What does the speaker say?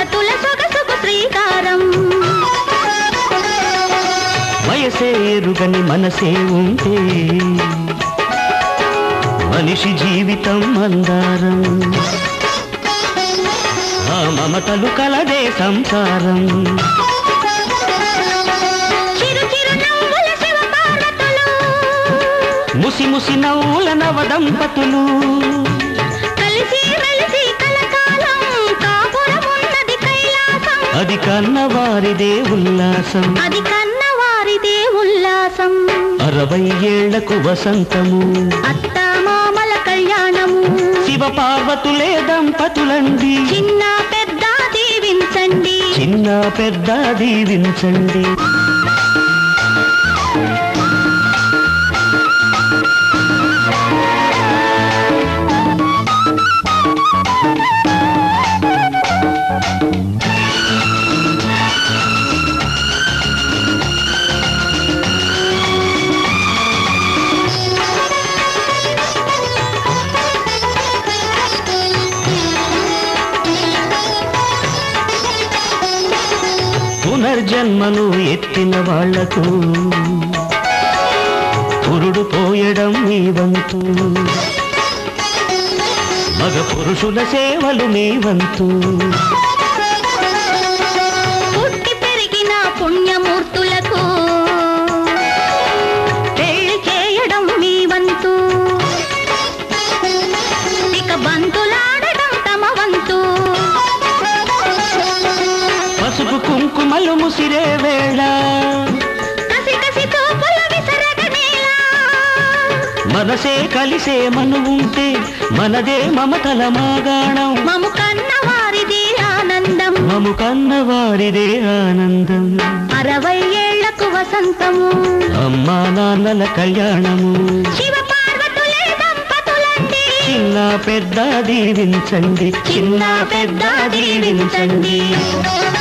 పడతుల సొగసుకు శ్రీకారం వయసే ఎరుగని మనసే ఉంటే మనిషి జీవితం మందారం ఆ మమతలు కలదే సంసారం చిరు చిరు నవ్వుల శివ పార్వతులు ముసి ముసి నవ్వుల నవ దంపతులు కలిసి మెలిసి కలకాలం కాపురమున్నది కైలాసం అది కన్నవారిదే ఉల్లాసం అది కన్నవారిదే ఉల్లాసం అరవై ఏళ్లకు వసంతము అత్త మామల కళ్యాణము శివ పార్వతులే దంపతులండి చిన్న పెద్ద దీవించండి చిన్న పెద్ద దీవించండి పునర్జన్మను ఎత్తిన వాళ్లకు పురుడు పోయడం మీ వంతు మగ పురుషుల సేవలు మీ వంతు పుట్టి పెరిగిన పుణ్యమూర్తులకు పెళ్లి చేయడం మీ వంతు ఇక బంతులాడడం తమ వంతు పసుపు కుంకుమలు ముసిరే వేళ కసి కసి తోపుల విసరగనేలా మనసే కలిసే మను ఉంటే మనదే మమతల మాగాణం మము కన్న వారిది ఆనందం మము కన్నవారిదే ఆనందం అరవై ఏళ్లకు వసంతము అమ్మా నాన్నల కళ్యాణము శివ పార్వతులే దంపతులండి చిన్న పెద్ద దీవించండి చిన్న పెద్ద దీవించండి దీవించండి